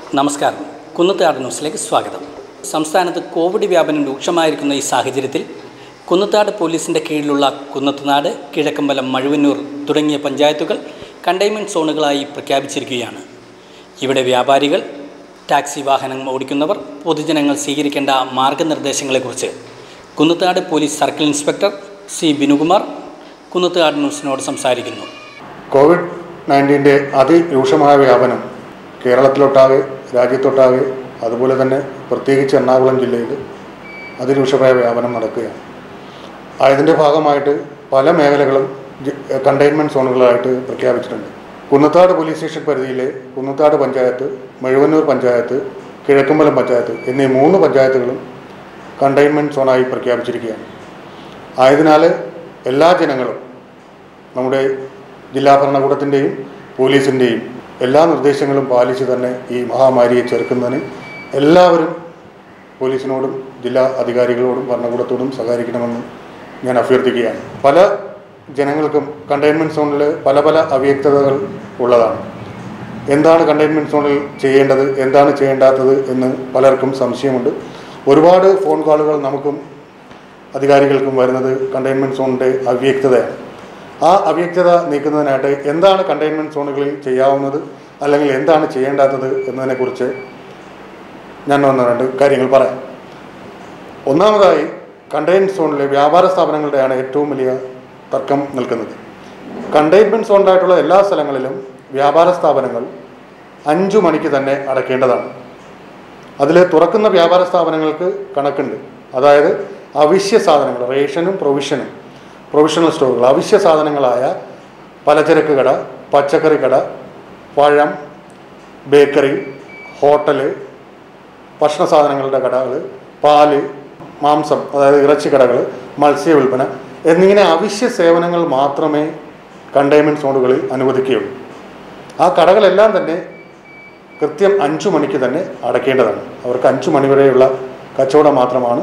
നമസ്കാരം കുന്നത്താട് ന്യൂസിലേക്ക് സ്വാഗതം സംസ്ഥാനത്ത് കോവിഡ് വ്യാപനം രൂക്ഷമായിരിക്കുന്ന ഈ സാഹചര്യത്തിൽ കുന്നത്താട് പോലീസിൻ്റെ കീഴിലുള്ള കുന്നത്തുനാട് കിഴക്കമ്പലം മഴുവന്നൂർ തുടങ്ങിയ പഞ്ചായത്തുകൾ കണ്ടെയ്ൻമെൻറ്റ് സോണുകളായി പ്രഖ്യാപിച്ചിരിക്കുകയാണ് ഇവിടെ വ്യാപാരികൾ ടാക്സി വാഹനം ഓടിക്കുന്നവർ പൊതുജനങ്ങൾ സ്വീകരിക്കേണ്ട മാർഗനിർദ്ദേശങ്ങളെക്കുറിച്ച് Kunnathad police circle inspector C Binukumar Kunnathad ന്യൂസിനോട് സംസാരിക്കുന്നു കോവിഡ് നയൻറ്റീൻ്റെ അതിരൂക്ഷമായ വ്യാപനം കേരളത്തിലൊട്ടാകെ രാജ്യത്തൊട്ടാകെ അതുപോലെ തന്നെ പ്രത്യേകിച്ച് എറണാകുളം ജില്ലയിൽ അതിരൂക്ഷമായ വ്യാപനം നടക്കുകയാണ് അതിൻ്റെ ഭാഗമായിട്ട് പല മേഖലകളും കണ്ടെയ്ൻമെൻറ്റ് സോണുകളായിട്ട് പ്രഖ്യാപിച്ചിട്ടുണ്ട് കുന്നത്താട് പോലീസ് സ്റ്റേഷൻ പരിധിയിലെ കുന്നത്താട് പഞ്ചായത്ത് മെഴുവന്നൂർ പഞ്ചായത്ത് കിഴക്കമ്പലം പഞ്ചായത്ത് എന്നീ മൂന്ന് പഞ്ചായത്തുകളും കണ്ടെയ്ൻമെൻറ്റ് സോണായി പ്രഖ്യാപിച്ചിരിക്കുകയാണ് ആയതിനാൽ എല്ലാ ജനങ്ങളും നമ്മുടെ ജില്ലാ ഭരണകൂടത്തിൻ്റെയും പോലീസിൻ്റെയും എല്ലാ നിർദ്ദേശങ്ങളും പാലിച്ച് തന്നെ ഈ മഹാമാരിയെ ചെറുക്കുന്നതിന് എല്ലാവരും പോലീസിനോടും ജില്ലാ അധികാരികളോടും ഭരണകൂടത്തോടും സഹകരിക്കണമെന്ന് ഞാൻ അഭ്യർത്ഥിക്കുകയാണ് പല ജനങ്ങൾക്കും കണ്ടെയ്ൻമെൻറ്റ് സോണിൽ പല പല അവ്യക്തതകൾ ഉള്ളതാണ് എന്താണ് കണ്ടെയ്ൻമെൻറ്റ് സോണിൽ ചെയ്യേണ്ടത് എന്താണ് ചെയ്യേണ്ടാത്തത് എന്ന് പലർക്കും സംശയമുണ്ട് ഒരുപാട് ഫോൺ കോളുകൾ നമുക്കും അധികാരികൾക്കും വരുന്നത് കണ്ടെയ്ൻമെൻറ്റ് സോണിൻ്റെ അവ്യക്തതയാണ് ആ അവ്യക്തത നീക്കുന്നതിനായിട്ട് എന്താണ് കണ്ടെയ്ൻമെൻറ്റ് സോണുകളിൽ ചെയ്യാവുന്നത് അല്ലെങ്കിൽ എന്താണ് ചെയ്യേണ്ടാത്തത് എന്നതിനെക്കുറിച്ച് ഞാൻ ഒന്ന് രണ്ട് കാര്യങ്ങൾ പറയാം ഒന്നാമതായി കണ്ടെയ്ൻമെൻറ്റ് സോണിലെ വ്യാപാര സ്ഥാപനങ്ങളുടെയാണ് ഏറ്റവും വലിയ തർക്കം നിൽക്കുന്നത് കണ്ടെയ്ൻമെൻറ്റ് സോണിലായിട്ടുള്ള എല്ലാ സ്ഥലങ്ങളിലും വ്യാപാര സ്ഥാപനങ്ങൾ അഞ്ചു മണിക്ക് തന്നെ അടയ്ക്കേണ്ടതാണ് അതിൽ തുറക്കുന്ന വ്യാപാര സ്ഥാപനങ്ങൾക്ക് കണക്കുണ്ട് അതായത് അവശ്യ സാധനങ്ങൾ റേഷനും പ്രൊവിഷനും പ്രൊവിഷണൽ സ്റ്റോറുകൾ അവശ്യ സാധനങ്ങളായ പലചരക്ക് കട പച്ചക്കറി കട പഴം ബേക്കറി ഹോട്ടല് ഭക്ഷണ സാധനങ്ങളുടെ കടകൾ പാല് മാംസം അതായത് ഇറച്ചി കടകൾ മത്സ്യ വിൽപ്പന എന്നിങ്ങനെ അവശ്യ സേവനങ്ങൾ മാത്രമേ കണ്ടെയ്ൻമെൻറ്റ് സോണുകളിൽ അനുവദിക്കുകയുള്ളൂ ആ കടകളെല്ലാം തന്നെ കൃത്യം അഞ്ചു മണിക്ക് തന്നെ അടയ്ക്കേണ്ടതാണ് അവർക്ക് അഞ്ചു മണി വരെയുള്ള കച്ചവടം മാത്രമാണ്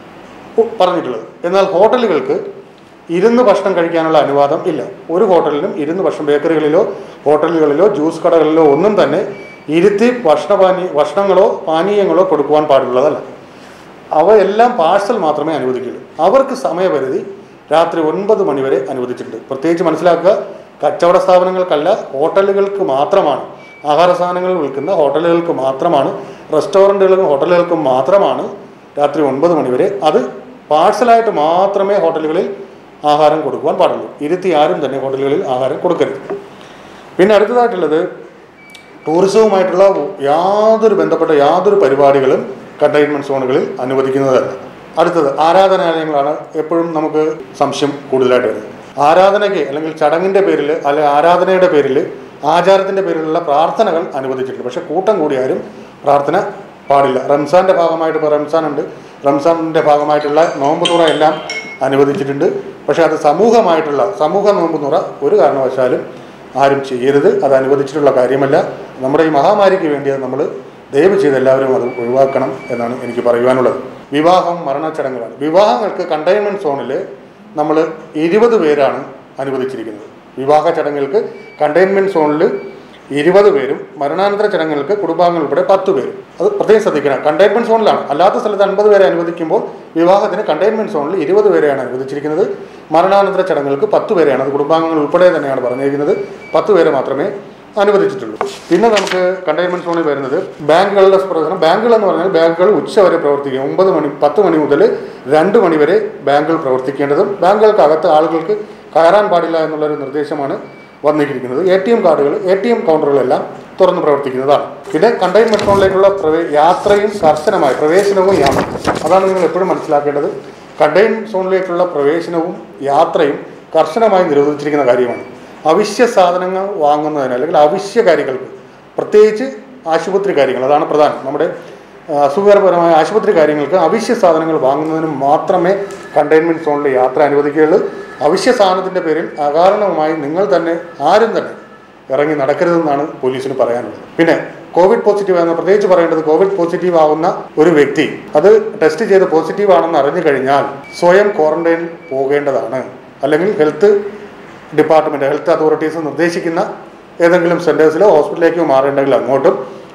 ഉ- പറഞ്ഞിട്ടുള്ളത് എന്നാൽ ഹോട്ടലുകൾക്ക് ഇരുന്ന് ഭക്ഷണം കഴിക്കാനുള്ള അനുവാദം ഇല്ല ഒരു ഹോട്ടലിലും ഇരുന്ന് ഭക്ഷണം ബേക്കറികളിലോ ഹോട്ടലുകളിലോ ജ്യൂസ് കടകളിലോ ഒന്നും തന്നെ ഇരുത്തി ഭക്ഷണപാനീയ ഭക്ഷണങ്ങളോ പാനീയങ്ങളോ കൊടുക്കുവാൻ പാടുള്ളതല്ല അവയെല്ലാം പാഴ്സൽ മാത്രമേ അനുവദിക്കുള്ളൂ അവർക്ക് സമയപരിധി രാത്രി ഒൻപത് മണി വരെ അനുവദിച്ചിട്ടുണ്ട് പ്രത്യേകിച്ച് മനസ്സിലാക്കുക കച്ചവട സ്ഥാപനങ്ങൾക്കല്ല ഹോട്ടലുകൾക്ക് മാത്രമാണ് ആഹാര സാധനങ്ങൾ വിൽക്കുന്ന ഹോട്ടലുകൾക്ക് മാത്രമാണ് റെസ്റ്റോറൻറ്റുകൾക്കും ഹോട്ടലുകൾക്കും മാത്രമാണ് രാത്രി ഒൻപത് മണി വരെ അത് പാഴ്സലായിട്ട് മാത്രമേ ഹോട്ടലുകളിൽ ആഹാരം കൊടുക്കുവാൻ പാടുള്ളൂ ഇരുത്തി ആരും തന്നെ ഹോട്ടലുകളിൽ ആഹാരം കൊടുക്കരുത് പിന്നെ അടുത്തതായിട്ടുള്ളത് ടൂറിസവുമായിട്ടുള്ള യാതൊരു ബന്ധപ്പെട്ട യാതൊരു പരിപാടികളും കണ്ടെയ്ൻമെൻറ്റ് സോണുകളിൽ അനുവദിക്കുന്നതല്ല അടുത്തത് ആരാധനാലയങ്ങളാണ് എപ്പോഴും നമുക്ക് സംശയം കൂടുതലായിട്ട് വരുന്നത് ആരാധനയ്ക്ക് അല്ലെങ്കിൽ ചടങ്ങിൻ്റെ പേരിൽ അല്ലെങ്കിൽ ആരാധനയുടെ പേരിൽ ആചാരത്തിൻ്റെ പേരിലുള്ള പ്രാർത്ഥനകൾ അനുവദിച്ചിട്ടുണ്ട് പക്ഷേ കൂട്ടം കൂടി ആരും പ്രാർത്ഥന പാടില്ല റംസാൻ്റെ ഭാഗമായിട്ട് ഇപ്പോൾ റംസാൻ ഉണ്ട് റംസാനിൻ്റെ ഭാഗമായിട്ടുള്ള നോമ്പ് തുറ എല്ലാം അനുവദിച്ചിട്ടുണ്ട് പക്ഷേ അത് സമൂഹമായിട്ടുള്ള സമൂഹ നോമ്പ് തുറ ഒരു കാരണവശാലും ആരും ചെയ്യരുത് അത് അനുവദിച്ചിട്ടുള്ള കാര്യമല്ല നമ്മുടെ ഈ മഹാമാരിക്ക് വേണ്ടി അത് നമ്മൾ ദയവ് ചെയ്ത് എല്ലാവരും അത് ഒഴിവാക്കണം എന്നാണ് എനിക്ക് പറയുവാനുള്ളത് വിവാഹം മരണച്ചടങ്ങുകളാണ് വിവാഹങ്ങൾക്ക് കണ്ടെയ്ൻമെൻറ്റ് സോണിൽ നമ്മൾ ഇരുപത് പേരാണ് അനുവദിച്ചിരിക്കുന്നത് വിവാഹ ചടങ്ങുകൾക്ക് കണ്ടെയ്ൻമെൻറ്റ് സോണിൽ ഇരുപത് പേരും മരണാനന്തര ചടങ്ങുകൾക്ക് കുടുംബാംഗങ്ങൾ ഉൾപ്പെടെ പത്ത് പേരും അത് പ്രത്യേകം ശ്രദ്ധിക്കണം കണ്ടെയ്ൻമെൻറ്റ് സോണിലാണ് അല്ലാത്ത സ്ഥലത്ത് അൻപത് പേരെ അനുവദിക്കുമ്പോൾ വിവാഹത്തിന് കണ്ടെയ്ൻമെൻറ്റ് സോണിൽ ഇരുപത് പേരെയാണ് അനുവദിച്ചിരിക്കുന്നത് മരണാനന്തര ചടങ്ങുകൾക്ക് പത്ത് പേരെയാണ് അത് കുടുംബാംഗങ്ങൾ ഉൾപ്പെടെ തന്നെയാണ് പറഞ്ഞിരിക്കുന്നത് പത്ത് പേരെ മാത്രമേ അനുവദിച്ചിട്ടുള്ളൂ പിന്നെ നമുക്ക് കണ്ടെയ്ൻമെൻറ്റ് സോണിൽ വരുന്നത് ബാങ്കുകളുടെ പ്രവർത്തനം ബാങ്കുകൾ എന്ന് പറഞ്ഞാൽ ബാങ്കുകൾ ഉച്ച വരെ പ്രവർത്തിക്കും ഒമ്പത് മണി പത്ത് മണി മുതൽ രണ്ട് മണി വരെ ബാങ്കുകൾ പ്രവർത്തിക്കേണ്ടതും ബാങ്കുകൾക്കകത്ത് ആളുകൾക്ക് കയറാൻ പാടില്ല എന്നുള്ളൊരു നിർദ്ദേശമാണ് വന്നിരിക്കുന്നത് എ ടി എം കാർഡുകൾ എ ടി എം കൗണ്ടറുകളെല്ലാം തുറന്ന് പ്രവർത്തിക്കുന്നതാണ് പിന്നെ കണ്ടെയ്ൻമെൻറ്റ് സോണിലേക്കുള്ള പ്രവേ യാത്രയും കർശനമായി പ്രവേശനവും യാത്രയും അതാണ് നിങ്ങൾ എപ്പോഴും മനസ്സിലാക്കേണ്ടത് കണ്ടെയ്ൻ സോണിലേക്കുള്ള പ്രവേശനവും യാത്രയും കർശനമായി നിരോധിച്ചിരിക്കുന്ന കാര്യമാണ് അവശ്യ സാധനങ്ങൾ വാങ്ങുന്നതിന് അല്ലെങ്കിൽ അവശ്യ കാര്യങ്ങൾക്ക് പ്രത്യേകിച്ച് ആശുപത്രി കാര്യങ്ങൾ അതാണ് പ്രധാനം നമ്മുടെ ആ, അസുഖകരപരമായ ആശുപത്രി കാര്യങ്ങൾക്ക് അവശ്യ സാധനങ്ങൾ വാങ്ങുന്നതിന് മാത്രമേ കണ്ടെയ്ൻമെൻറ്റ് സോണിൽ യാത്ര അനുവദിക്കുകയുള്ളൂ അവശ്യ സാധനത്തിൻ്റെ പേരിൽ അകാരണവുമായി നിങ്ങൾ തന്നെ ആരും തന്നെ ഇറങ്ങി നടക്കരുതെന്നാണ് പോലീസിന് പറയാനുള്ളത് പിന്നെ കോവിഡ് പോസിറ്റീവ് ആണെന്ന് പ്രത്യേകിച്ച് പറയേണ്ടത് കോവിഡ് പോസിറ്റീവ് ആവുന്ന ഒരു വ്യക്തി അത് ടെസ്റ്റ് ചെയ്ത് പോസിറ്റീവ് ആണെന്ന് അറിഞ്ഞു കഴിഞ്ഞാൽ സ്വയം ക്വാറന്റൈനിൽ പോകേണ്ടതാണ് അല്ലെങ്കിൽ ഹെൽത്ത് ഡിപ്പാർട്ട്മെൻറ്റ് ഹെൽത്ത് അതോറിറ്റീസ് നിർദ്ദേശിക്കുന്ന ഏതെങ്കിലും സെൻറ്റേഴ്സിലോ ഹോസ്പിറ്റലിലേക്കോ മാറേണ്ടെങ്കിൽ അങ്ങോട്ടും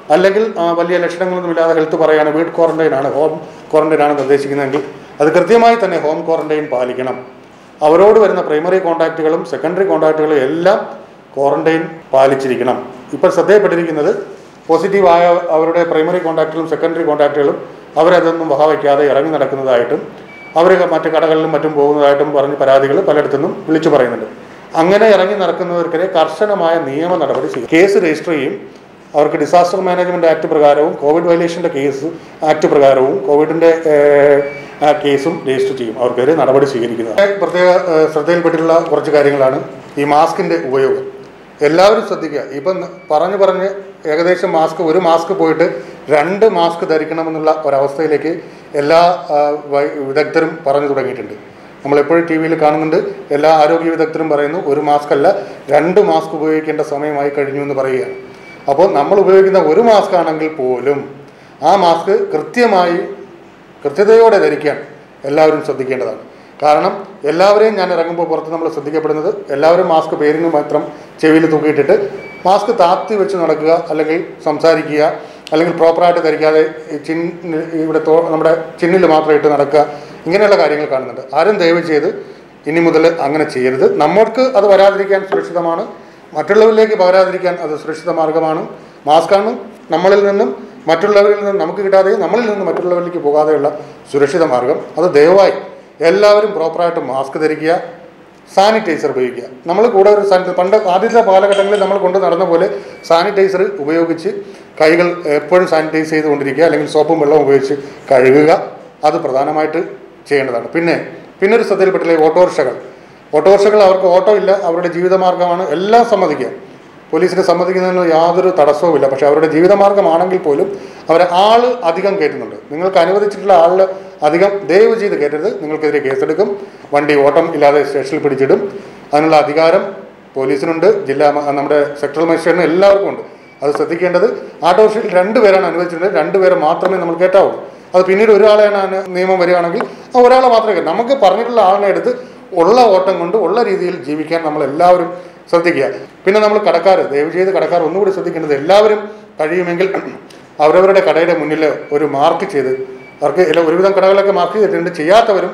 അല്ലെങ്കിൽ ആ, വലിയ ലക്ഷണങ്ങളൊന്നുമില്ലാതെ ഹെൽത്ത് പറയുകയാണ് വീട് ക്വാറന്റൈൻ ആണ് ഹോം ക്വാറന്റൈൻ ആണ് നിർദ്ദേശിക്കുന്നതെങ്കിൽ അത് കൃത്യമായി തന്നെ ഹോം ക്വാറന്റൈൻ പാലിക്കണം അവരോട് വരുന്ന പ്രൈമറി കോൺടാക്റ്റുകളും സെക്കൻഡറി കോൺടാക്റ്റുകളും എല്ലാം ക്വാറന്റൈൻ പാലിച്ചിരിക്കണം ഇപ്പോൾ ശ്രദ്ധയപ്പെട്ടിരിക്കുന്നത് പോസിറ്റീവായ അവരുടെ പ്രൈമറി കോൺടാക്റ്റുകളും സെക്കൻഡറി കോൺടാക്റ്റുകളും അവരതൊന്നും വകവയ്ക്കാതെ ഇറങ്ങി നടക്കുന്നതായിട്ടും അവർ മറ്റു കടകളിലും മറ്റും പോകുന്നതായിട്ടും പറഞ്ഞ് പരാതികൾ പലയിടത്തുനിന്നും വിളിച്ചു പറയുന്നുണ്ട് അങ്ങനെ ഇറങ്ങി നടക്കുന്നവർക്കെതിരെ കർശനമായ നിയമ നടപടി സ്വീകരിക്കും കേസ് രജിസ്റ്റർ ചെയ്യും അവർക്ക് ഡിസാസ്റ്റർ മാനേജ്മെന്റ് ആക്ട് പ്രകാരവും കോവിഡ് വയലേഷന്റെ കേസ് ആക്ട് പ്രകാരവും കോവിഡിന്റെ ഏഹ്, ആ കേസും രജിസ്റ്റർ ചെയ്യും അവർക്കെതിരെ നടപടി സ്വീകരിക്കുന്നത് പ്രത്യേക ഏഹ്, ശ്രദ്ധയിൽപ്പെട്ടിട്ടുള്ള കുറച്ച് കാര്യങ്ങളാണ് ഈ മാസ്കിന്റെ ഉപയോഗം എല്ലാവരും ശ്രദ്ധിക്കുക ഇപ്പം പറഞ്ഞു പറഞ്ഞ് ഏകദേശം മാസ്ക് ഒരു മാസ്ക് പോയിട്ട് രണ്ട് മാസ്ക് ധരിക്കണമെന്നുള്ള ഒരവസ്ഥയിലേക്ക് എല്ലാ ആ, വൈ- വിദഗ്ധരും പറഞ്ഞു തുടങ്ങിയിട്ടുണ്ട് നമ്മളെപ്പോഴും ടി വിയിൽ കാണുന്നുണ്ട് എല്ലാ ആരോഗ്യ വിദഗ്ധരും പറയുന്നു ഒരു മാസ്ക് അല്ല രണ്ട് മാസ്ക് ഉപയോഗിക്കേണ്ട സമയമായി കഴിഞ്ഞു എന്ന് പറയുകയാണ് അപ്പോൾ നമ്മൾ ഉപയോഗിക്കുന്ന ഒരു മാസ്ക് ആണെങ്കിൽ പോലും ആ മാസ്ക് കൃത്യമായി കൃത്യതയോടെ ധരിക്കാൻ എല്ലാവരും ശ്രദ്ധിക്കേണ്ടതാണ് കാരണം എല്ലാവരെയും ഞാൻ ഇറങ്ങുമ്പോൾ പുറത്ത് നമ്മൾ ശ്രദ്ധിക്കപ്പെടുന്നത് എല്ലാവരും മാസ്ക് പേരിന് മാത്രം ചെവിയിൽ തൂക്കിയിട്ടിട്ട് മാസ്ക് താത്തി വെച്ച് നടക്കുക അല്ലെങ്കിൽ സംസാരിക്കുക അല്ലെങ്കിൽ പ്രോപ്പറായിട്ട് ധരിക്കാതെ ഈ ചിൻ ഇവിടെ തോ നമ്മുടെ ചിന്നിൽ മാത്രം ഇട്ട് നടക്കുക ഇങ്ങനെയുള്ള കാര്യങ്ങൾ കാണുന്നുണ്ട് ആരും ദയവ് ചെയ്ത് ഇനി മുതൽ അങ്ങനെ ചെയ്യരുത് നമ്മൾക്ക് അത് വരാതിരിക്കാൻ സുരക്ഷിതമാണ് മറ്റുള്ളവരിലേക്ക് പകരാതിരിക്കാൻ അത് സുരക്ഷിത മാർഗമാണ് മാസ്കാണ് നമ്മളിൽ നിന്നും മറ്റുള്ളവരിൽ നിന്നും നമുക്ക് കിട്ടാതെ നമ്മളിൽ നിന്ന് മറ്റുള്ളവരിലേക്ക് പോകാതെയുള്ള സുരക്ഷിത മാർഗം അത് ദയവായി എല്ലാവരും പ്രോപ്പറായിട്ട് മാസ്ക് ധരിക്കുക സാനിറ്റൈസർ ഉപയോഗിക്കുക നമ്മൾ കൂടെ ഒരു സാനിറ്റൈസർ പണ്ട് ആദ്യത്തെ കാലഘട്ടങ്ങളിൽ നമ്മൾ കൊണ്ട് നടന്ന പോലെ സാനിറ്റൈസർ ഉപയോഗിച്ച് കൈകൾ എപ്പോഴും സാനിറ്റൈസ് ചെയ്തുകൊണ്ടിരിക്കുക അല്ലെങ്കിൽ സോപ്പും വെള്ളവും ഉപയോഗിച്ച് കഴുകുക അത് പ്രധാനമായിട്ട് ചെയ്യേണ്ടതാണ് പിന്നെ പിന്നെ ഒരു ശ്രദ്ധയിൽപ്പെട്ടില്ലേ ഓട്ടോറിക്ഷകൾ ഓട്ടോറിക്ഷകൾ അവർക്ക് ഓട്ടോ ഇല്ല അവരുടെ ജീവിതമാർഗ്ഗമാണ് എല്ലാം സമ്മതിക്കുക പോലീസിനെ സമ്മതിക്കുന്നതിന് യാതൊരു തടസ്സവുമില്ല പക്ഷേ അവരുടെ ജീവിതമാർഗ്ഗമാണെങ്കിൽ പോലും അവരെ ആള് അധികം കയറ്റുന്നുണ്ട് നിങ്ങൾക്ക് അനുവദിച്ചിട്ടുള്ള ആളിൽ അധികം ദയവ് ചെയ്ത് കയറ്റരുത് നിങ്ങൾക്കെതിരെ കേസെടുക്കും വണ്ടി ഓട്ടം ഇല്ലാതെ സ്റ്റേഷനിൽ പിടിച്ചിടും അതിനുള്ള അധികാരം പോലീസിനുണ്ട് ജില്ലാ മ- നമ്മുടെ സെക്ടറൽ മജിസ്ട്രേറ്റിന് എല്ലാവർക്കും ഉണ്ട് അത് ശ്രദ്ധിക്കേണ്ടത് ഓട്ടോറിക്ഷയിൽ രണ്ടുപേരാണ് അനുവദിച്ചിട്ടുള്ളത് രണ്ടുപേരെ മാത്രമേ നമ്മൾ കയറ്റാവൂ അത് പിന്നീട് ഒരാളെയാണ് അതിന് നിയമം വരികയാണെങ്കിൽ ആ ഒരാളെ മാത്രമേ കയറ്റൂ. നമുക്ക് പറഞ്ഞിട്ടുള്ള ആളിനെ എടുത്ത് ഉള്ള ഓട്ടം കൊണ്ട് ഉള്ള രീതിയിൽ ജീവിക്കാൻ നമ്മൾ എല്ലാവരും ശ്രദ്ധിക്കുക പിന്നെ നമ്മൾ കടക്കാർ ദയവ് ചെയ്ത് കടക്കാർ ഒന്നുകൂടി ശ്രദ്ധിക്കേണ്ടത് എല്ലാവരും കഴിയുമെങ്കിൽ അവരവരുടെ കടയുടെ മുന്നിൽ ഒരു മാർക്ക് ചെയ്ത് അവർക്ക് എല്ലാ ഒരുവിധം കടകളൊക്കെ മാർക്ക് ചെയ്തിട്ടുണ്ട് ചെയ്യാത്തവരും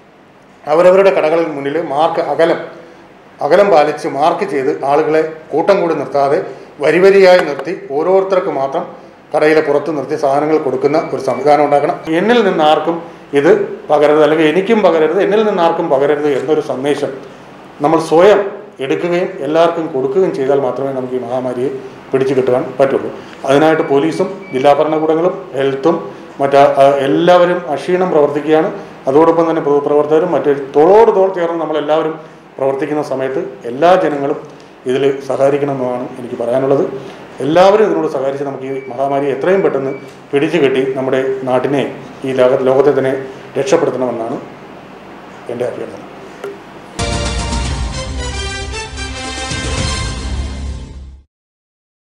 അവരവരുടെ കടകളിൽ മുന്നിൽ മാർക്ക് അകലം അകലം പാലിച്ച് മാർക്ക് ചെയ്ത് ആളുകളെ കൂട്ടം കൂടി നിർത്താതെ വരി വരിയായി നിർത്തി ഓരോരുത്തർക്ക് മാത്രം കടയിലെ പുറത്ത് നിർത്തി സാധനങ്ങൾ കൊടുക്കുന്ന ഒരു സംവിധാനം ഉണ്ടാക്കണം എന്നിൽ നിന്ന് ആർക്കും ഇത് പകരരുത് അല്ലെങ്കിൽ എനിക്കും പകരരുത് എന്നിൽ നിന്ന് ആർക്കും പകരരുത് എന്നൊരു സന്ദേശം നമ്മൾ സ്വയം എടുക്കുകയും എല്ലാവർക്കും കൊടുക്കുകയും ചെയ്താൽ മാത്രമേ നമുക്ക് ഈ മഹാമാരിയെ പിടിച്ചു കിട്ടുവാൻ പറ്റുള്ളൂ അതിനായിട്ട് പോലീസും ജില്ലാ ഭരണകൂടങ്ങളും ഹെൽത്തും മറ്റ് എല്ലാവരും അക്ഷീണം പ്രവർത്തിക്കുകയാണ് അതോടൊപ്പം തന്നെ പൊതുപ്രവർത്തകരും മറ്റ് തോളോട് തോൾ ചേർന്ന് നമ്മളെല്ലാവരും പ്രവർത്തിക്കുന്ന സമയത്ത് എല്ലാ ജനങ്ങളും ഇതിൽ സഹകരിക്കണമെന്നാണ് എനിക്ക് പറയാനുള്ളത് എല്ലാവരും ഇതിനോട് സഹകരിച്ച് നമുക്ക് ഈ മഹാമാരിയെ എത്രയും പെട്ടെന്ന് പിടിച്ചു കെട്ടി നമ്മുടെ നാട്ടിനെ ഈ ലോക ലോകത്തെ തന്നെ രക്ഷപ്പെടുത്തണമെന്നാണ് എൻ്റെ അഭ്യർത്ഥന